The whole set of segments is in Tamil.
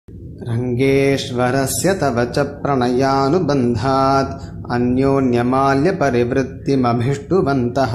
रङ्गेश्वरस्य तव च प्रणयानुबन्धात् अन्योन्यमाल्यपरिवृत्तिमभिष्टुवन्तः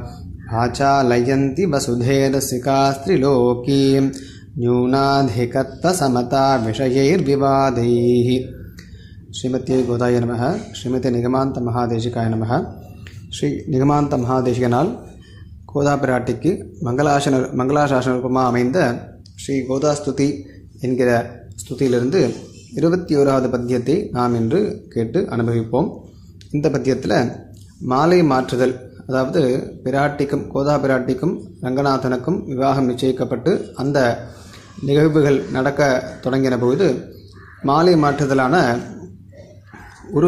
आचालयन्ति वसुधेरसिकास्त्रिलोकीं न्यूनाधिकत्वसमता विषयैर्विवादैः ஸ்ரீமத்தியை கோதாய நமக ஸ்ரீமதி நிகமாந்த மகாதேசிகாய நமக ஸ்ரீ நிகமாந்த மகாதேசிகனால் கோதா பிராட்டிக்கு மங்களாசன மங்களாசாசனரூபமாக அமைந்த ஸ்ரீ கோதாஸ்துதி என்கிற ஸ்துதியிலிருந்து இருபத்தி ஓராவது பத்தியத்தை நாம் இன்று கேட்டு அனுபவிப்போம் இந்த பத்தியத்தில் மாலை மாற்றுதல் அதாவது பிராட்டிக்கும் கோதா பிராட்டிக்கும் ரங்கநாதனுக்கும் விவாகம் நிச்சயிக்கப்பட்டு அந்த நிகழ்வுகள் நடக்க தொடங்கின பொழுது மாலை மாற்றுதலான ஒரு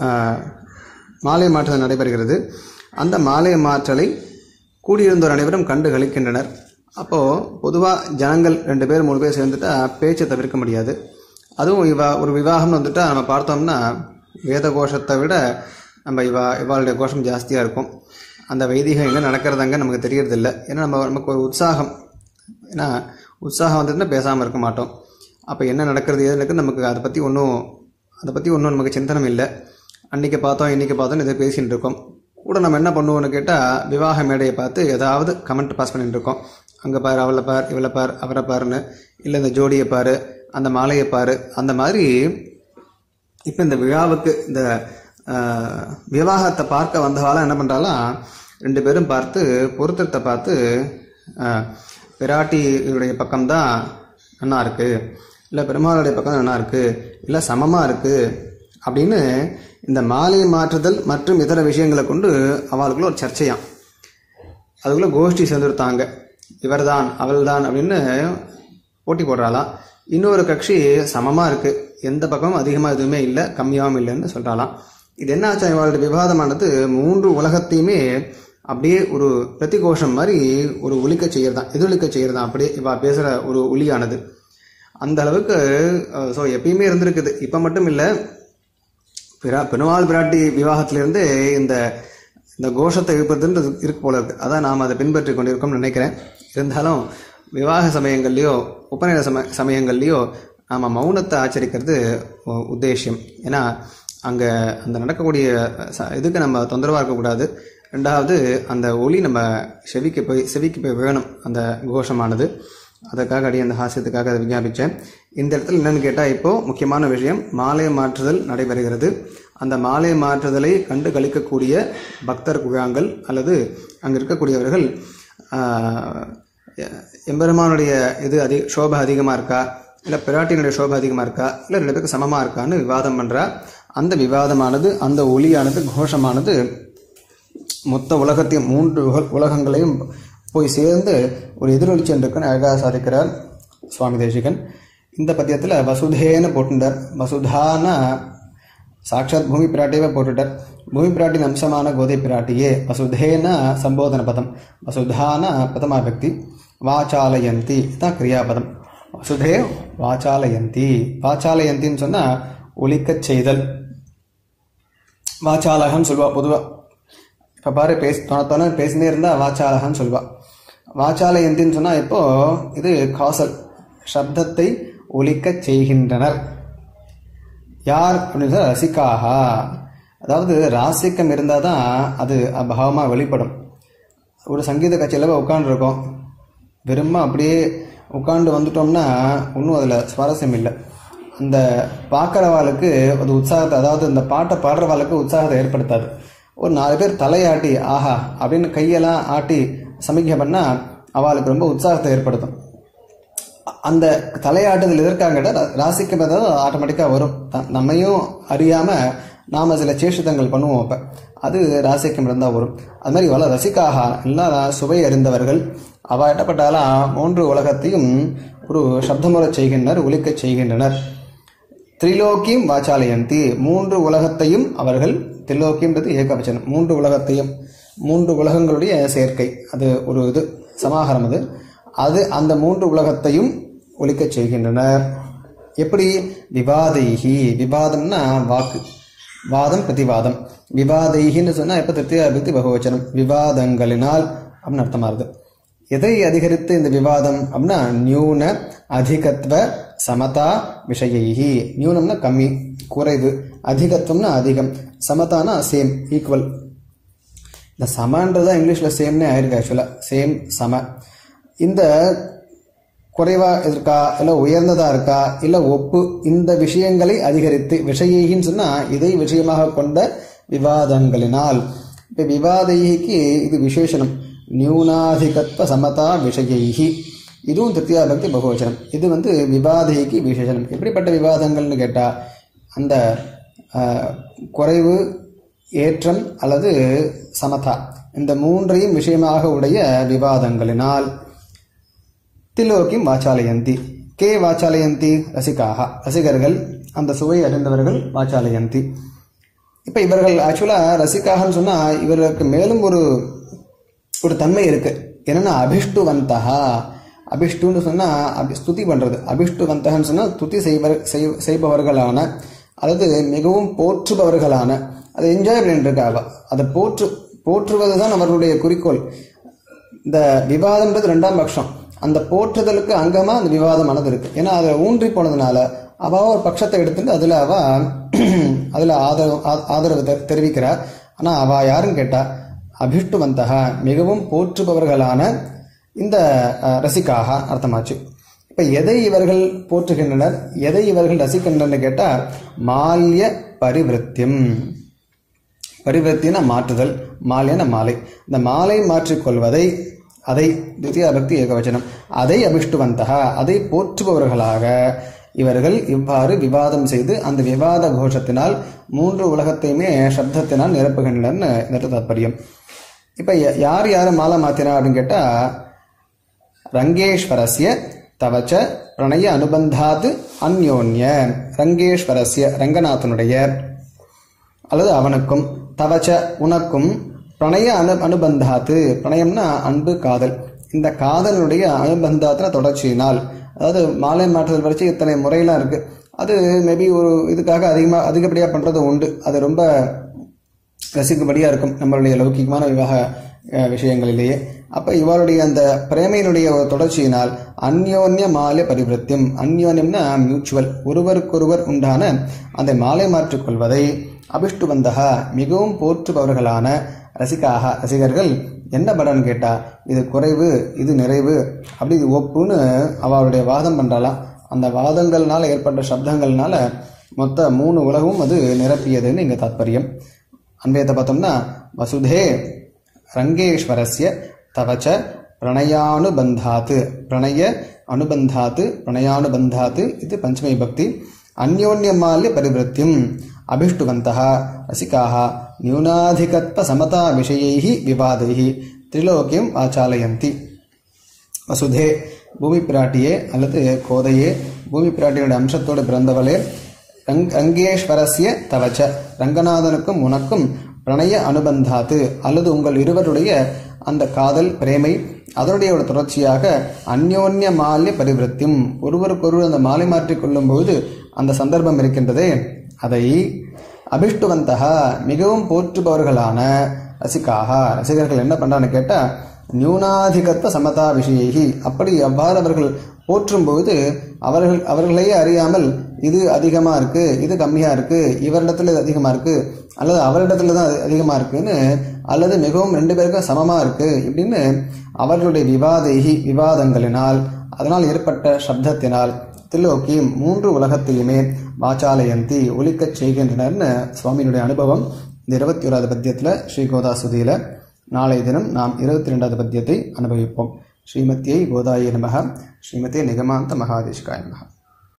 மாலை மாற்றுதல் நடைபெறுகிறது அந்த மாலை மாற்றலை கூடியிருந்தோர் அனைவரும் கண்டு கழிக்கின்றனர் அப்போது பொதுவாக ஜனங்கள் ரெண்டு பேர் மூணு பேர் சேர்ந்துட்டா பேச்சை தவிர்க்க முடியாது அதுவும் இவா ஒரு விவாகம்னு வந்துட்டா நம்ம பார்த்தோம்னா வேத கோஷத்தை விட நம்ம இவா இவாளுடைய கோஷம் ஜாஸ்தியாக இருக்கும் அந்த வைதிகம் எங்கே நடக்கிறதாங்க நமக்கு தெரியறதில்ல ஏன்னா நம்ம நமக்கு ஒரு உற்சாகம் ஏன்னா உற்சாகம் வந்துட்டுனா பேசாமல் இருக்க மாட்டோம் அப்போ என்ன நடக்கிறது ஏது நடக்குது நமக்கு அதை பற்றி ஒன்றும் அதை பற்றி ஒன்றும் நமக்கு சிந்தனம் இல்லை அன்றைக்கி பார்த்தோம் இன்றைக்கி பார்த்தோம் இதை பேசிகிட்டு இருக்கோம் கூட நம்ம என்ன பண்ணுவோம்னு கேட்டால் விவாக மேடையை பார்த்து ஏதாவது கமெண்ட் பாஸ் பண்ணிட்டு இருக்கோம் அங்கே பாரு அவளை பார் இவளை பார் அவரை பாருன்னு இல்லை இந்த ஜோடியை பாரு அந்த மாலையை பாரு அந்த மாதிரி இப்போ இந்த விழாவுக்கு இந்த விவாகத்தை பார்க்க வந்தவாலாம் என்ன பண்ணுறாலாம் ரெண்டு பேரும் பார்த்து பொருத்தத்தை பார்த்து பிராட்டியுடைய பக்கம்தான் நல்லா இருக்குது இல்லை பெருமாளுடைய பக்கம் நல்லா இருக்குது இல்லை சமமாக இருக்குது அப்படின்னு இந்த மாலை மாற்றுதல் மற்றும் இதர விஷயங்களை கொண்டு அவளுக்குள்ள ஒரு சர்ச்சையாம் அதுக்குள்ளே கோஷ்டி சேர்ந்துருத்தாங்க இவர் தான் அவள் தான் அப்படின்னு போட்டி போடுறாளாம் இன்னொரு கட்சி சமமாக இருக்குது எந்த பக்கமும் அதிகமாக எதுவுமே இல்லை கம்மியாகவும் இல்லைன்னு சொல்கிறாளாம் இது என்ன ஆச்சா இவளுடைய விவாதமானது மூன்று உலகத்தையுமே அப்படியே ஒரு பிரதிகோஷம் மாதிரி ஒரு ஒலிக்க செய்யறதான் எதிரொலிக்க செய்யறதான் அப்படியே இவா பேசுகிற ஒரு ஒலியானது அந்த அளவுக்கு ஸோ எப்பயுமே இருந்திருக்குது இப்போ மட்டும் இல்லை பிரா பெருமாள் பிராட்டி விவாகத்திலிருந்து இந்த இந்த கோஷத்தை எழுப்புறதுன்றது இருக்கு போல இருக்கு அதான் நாம் அதை பின்பற்றி கொண்டிருக்கோம்னு நினைக்கிறேன் இருந்தாலும் விவாக சமயங்கள்லையோ உபநயன சம சமயங்கள்லையோ நாம் மௌனத்தை ஆச்சரிக்கிறது உத்தேசியம் ஏன்னா அங்கே அந்த நடக்கக்கூடிய இதுக்கு நம்ம தொந்தரவாக இருக்கக்கூடாது ரெண்டாவது அந்த ஒளி நம்ம செவிக்கு போய் செவிக்கு போய் வேணும் அந்த கோஷமானது அதற்காக அடி அந்த ஹாஸ்யத்துக்காக அதை விஞ்ஞாபித்தேன் இந்த இடத்துல என்னென்னு கேட்டால் இப்போது முக்கியமான விஷயம் மாலை மாற்றுதல் நடைபெறுகிறது அந்த மாலை மாற்றுதலை கண்டு கழிக்கக்கூடிய பக்தர் குழாங்கள் அல்லது அங்கே இருக்கக்கூடியவர்கள் எம்பெருமானுடைய இது அதி சோபை அதிகமாக இருக்கா இல்லை பிராட்டினுடைய சோபை அதிகமாக இருக்கா இல்லை ரெண்டு பேருக்கு சமமாக இருக்கான்னு விவாதம் பண்ணுறா அந்த விவாதமானது அந்த ஒளியானது கோஷமானது மொத்த உலகத்தையும் மூன்று உலகங்களையும் போய் சேர்ந்து ஒரு எதிரொலிச்சு இருக்குன்னு அழகாக சாதிக்கிறார் சுவாமி தேசிகன் இந்த பத்தியத்தில் வசுதேன்னு போட்டுட்டார் வசுதானா சாட்சாத் பூமி பிராட்டியவே போட்டுட்டார் பூமி பிராட்டின் அம்சமான கோதை பிராட்டியே வசுதேன சம்போதன பதம் வசுதான பிரதமா பக்தி வாச்சாலயந்தி தான் கிரியாபதம் வசுதே வாச்சாலயந்தி வாச்சாலயந்தின்னு சொன்னால் ஒலிக்கச் செய்தல் வாச்சாலகன்னு சொல்லுவா பொதுவாக இப்போ பாரு பேசி தொணத்தோன பேசினே இருந்தால் வாச்சாலகன்னு சொல்லுவா வாச்சாலயந்தின்னு சொன்னால் இப்போ இது காசல் சப்தத்தை ஒலிக்கச் செய்கின்றனர் யார் அப்படின்னு ரசிக்காக அதாவது ராசிக்கம் இருந்தால் தான் அது அபாவமாக வெளிப்படும் ஒரு சங்கீத கட்சியில் உட்காந்துருக்கோம் வெறுமா அப்படியே உட்காந்து வந்துட்டோம்னா ஒன்றும் அதில் சுவாரஸ்யம் இல்லை அந்த பார்க்குறவாளுக்கு அது உற்சாகத்தை அதாவது இந்த பாட்டை பாடுறவாளுக்கு உற்சாகத்தை ஏற்படுத்தாது ஒரு நாலு பேர் தலையாட்டி ஆஹா அப்படின்னு கையெல்லாம் ஆட்டி சமிக்கை பண்ணால் அவளுக்கு ரொம்ப உற்சாகத்தை ஏற்படுத்தும் அந்த தலையாட்டுதல் எதற்காக கேட்டால் ராசிக்கு பார்த்தா ஆட்டோமேட்டிக்காக வரும் நம்மையும் அறியாமல் நாம் சில சேஷிதங்கள் பண்ணுவோம் அப்போ அது ராசிக்கம் இருந்தால் வரும் அது மாதிரி இவ்வளோ ரசிக்காக எல்லாம் சுவை அறிந்தவர்கள் அவ எட்டப்பட்டாலாம் மூன்று உலகத்தையும் ஒரு சப்தமுறை செய்கின்றனர் ஒலிக்கச் செய்கின்றனர் திரிலோக்கியம் வாச்சாலயந்தி மூன்று உலகத்தையும் அவர்கள் திரிலோக்கியன்றது ஏகபட்சம் மூன்று உலகத்தையும் மூன்று உலகங்களுடைய சேர்க்கை அது ஒரு இது சமாகாரம் அது அது அந்த மூன்று உலகத்தையும் ஒலிக்கச் செய்கின்றனர் எப்படி விவாதைகி விவாதம்னா வாக்கு வாதம் பிரதிவாதம் விவாதைகின்னு சொன்னால் எப்போ திருப்தியா விபத்தி பகவச்சனம் விவாதங்களினால் அப்படின்னு அர்த்தமாகுது எதை அதிகரித்து இந்த விவாதம் அப்படின்னா நியூன அதிகத்துவ சமதா விஷயைஹி நியூனம்னா கம்மி குறைவு அதிகத்துவம்னா அதிகம் சமதானா சேம் ஈக்குவல் இந்த சமன்றதா இங்கிலீஷில் சேம்னே ஆயிருக்கு ஆக்சுவலாக சேம் சம இந்த குறைவா இருக்கா இல்லை உயர்ந்ததா இருக்கா இல்லை ஒப்பு இந்த விஷயங்களை அதிகரித்து விஷயின்னு சொன்னா இதை விஷயமாக கொண்ட விவாதங்களினால் இப்போ விவாதைக்கு இது விசேஷனம் நியூனாதிகத்வ சமதா விஷயைஹி இதுவும் திருத்தியா பக்தி பகுவச்சனம் இது வந்து விவாதைக்கு விசேஷனம் எப்படிப்பட்ட விவாதங்கள்னு கேட்டால் அந்த ஆஹ், குறைவு ஏற்றம் அல்லது சமதா இந்த மூன்றையும் விஷயமாக உடைய விவாதங்களினால் திலோக்கிம் வாச்சாலயந்தி கே வாச்சாலயந்தி ரசிகாக ரசிகர்கள் அந்த சுவை அறிந்தவர்கள் வாச்சாலயந்தி இப்போ இவர்கள் ஆக்சுவலாக ரசிகாகன்னு சொன்னால் இவர்களுக்கு மேலும் ஒரு ஒரு தன்மை இருக்கு என்னன்னா அபிஷ்டுவந்தகா அபிஷ்டுன்னு சொன்னால் அபி ஸ்துதி பண்ணுறது அபிஷ்டுவந்தகன்னு சொன்னால் துதி செய்வர் செய்- செய்பவர்களான அதாவது மிகவும் போற்றுபவர்களான அதை என்ஜாய் பண்ணிட்டு இருக்காங்க அதை போற்று போற்றுவது தான் அவர்களுடைய குறிக்கோள் இந்த விவாதம்ன்றது ரெண்டாம் பட்சம் அந்த போற்றுதலுக்கு அங்கமா அந்த விவாதமானது இருக்கு ஏன்னா அதை ஊன்றி போனதுனால அவ ஒரு பட்சத்தை எடுத்துட்டு அதுல அவ அதுல ஆதரவு ஆ- ஆதரவு தெ- தெரிவிக்கிறா ஆனா அவ யாருன்னு கேட்டா அபிஷ்டுவந்தகா மிகவும் போற்றுபவர்களான இந்த அஹ், ரசிகாக அர்த்தமாச்சு இப்ப எதை இவர்கள் போற்றுகின்றனர் எதை இவர்கள் ரசிக்கின்றனர் கேட்டா மால்ய பரிவிருத்தியம் பரிவர்த்தின மாற்றுதல் மாலையான மாலை இந்த மாலை மாற்றிக்கொள்வதை அதை தித்தியா பக்தி ஏகவச்சனம் அதை அபிஷ்டுவந்தகா அதை போற்றுபவர்களாக இவர்கள் இவ்வாறு விவாதம் செய்து அந்த விவாத கோஷத்தினால் மூன்று உலகத்தையுமே சப்தத்தினால் நிரப்புகின்றனர்னு இந்த தாத்பரியம் இப்போ யார் யார் மாலை மாத்தினா அப்படின்னு கேட்டால் ரங்கேஸ்வரஸ்ய தவச்ச பிரணய அனுபந்தாத் அந்யோன்ய ரங்கேஸ்வரஸ்ய ரங்கநாதனுடைய அல்லது அவனுக்கும் தவச்ச உனக்கும் பிரணய அனு அனுபந்தாத்து பிரணயம்னா அன்பு காதல் இந்த காதலுடைய அனுபந்தாத்துல தொடர்ச்சியினால் அதாவது மாலை மாற்றுதல் வரைச்சு இத்தனை முறையெல்லாம் இருக்கு அது மேபி ஒரு இதுக்காக அதிகமாக அதிகப்படியாக பண்ணுறது உண்டு அது ரொம்ப ரசிக்கும்படியாக இருக்கும் நம்மளுடைய லௌகிகமான விவாக அஹ், விஷயங்களிலேயே அப்போ இவருடைய அந்த பிரேமையினுடைய ஒரு தொடர்ச்சியினால் அந்யோன்ய மாலை பரிவிருத்தியம் அந்யோன்யம்னா மியூச்சுவல் ஒருவருக்கொருவர் உண்டான அந்த மாலை மாற்றிக்கொள்வதை அபிஷ்டுவந்தகா மிகவும் போற்றுபவர்களான ரசிகாக ரசிகர்கள் என்ன படம்னு கேட்டா இது குறைவு இது நிறைவு அப்படி இது ஒப்புன்னு அவருடைய வாதம் பண்றாளாம் அந்த வாதங்கள்னால ஏற்பட்ட சப்தங்கள்னால மொத்த மூணு உலகமும் அது நிரப்பியதுன்னு இங்க தாத்பரியம் அன்வயத்தை பார்த்தோம்னா வசுதே ரங்கேஸ்வரஸ்ய தவச்ச பிரணயானுபந்தாத் பிரணய அனுபந்தாத் பிரணயானுபந்தாத் இது பஞ்சமி பக்தி அந்யோன்யமால்ய பரிவృత్తిம் அபிஷ்டுவந்தः ரசிகாः न्यूनाधिकत्व समता विषयैः विवादैः त्रिलोक्यम् ஆச்சாலயந்தி வசுதே பூமி பிராட்டியே அல்லது கோதையே பூமி பிராட்டியோட அம்சத்தோடு பிறந்தவளே ரங் ரங்கேஸ்வரஸ்ய தவச்ச ரங்கநாதனுக்கும் உனக்கும் பிரணய அனுபந்தாத்து அல்லது உங்கள் இருவருடைய அந்த காதல் பிரேமை அதனுடைய ஒரு தொடர்ச்சியாக அந்யோன்ய மால்ய பரிவிருத்தியும் ஒருவருக்கொருவர் அந்த மாலை மாற்றிக் கொள்ளும்போது அந்த சந்தர்ப்பம் இருக்கின்றதே அதை அபிஷ்டுவந்தகா மிகவும் போற்றுபவர்களான ரசிகாக ரசிகர்கள் என்ன பண்றான்னு கேட்டா நியூனாதிகத்துவ சமதா விஷயி அப்படி அவ்வாறு அவர்கள் போற்றும்போது அவர்கள் அவர்களையே அறியாமல் இது அதிகமா இருக்கு இது கம்மியா இருக்கு இவரிடத்துல இது அதிகமா இருக்கு அல்லது அவரிடத்துல தான் அது அதிகமா இருக்குன்னு அல்லது மிகவும் ரெண்டு பேருக்கும் சமமா இருக்கு இப்படின்னு அவர்களுடைய விவாதைகி விவாதங்களினால் அதனால் ஏற்பட்ட சப்தத்தினால் தில்லோக்கி மூன்று உலகத்தையுமே வாச்சாலயந்தி ஒலிக்கச் செய்கின்றனர்னு சுவாமியினுடைய அனுபவம் இந்த இருபத்தி ஓராவது பத்தியத்தில் ஸ்ரீ கோதாசுதியில நாளைய தினம் நாம் இருபத்தி ரெண்டாவது பத்தியத்தை அனுபவிப்போம் ஸ்ரீமத்தியை கோதாய நமக ஸ்ரீமதியை நிகமாந்த மகாதேஷ்காய நமக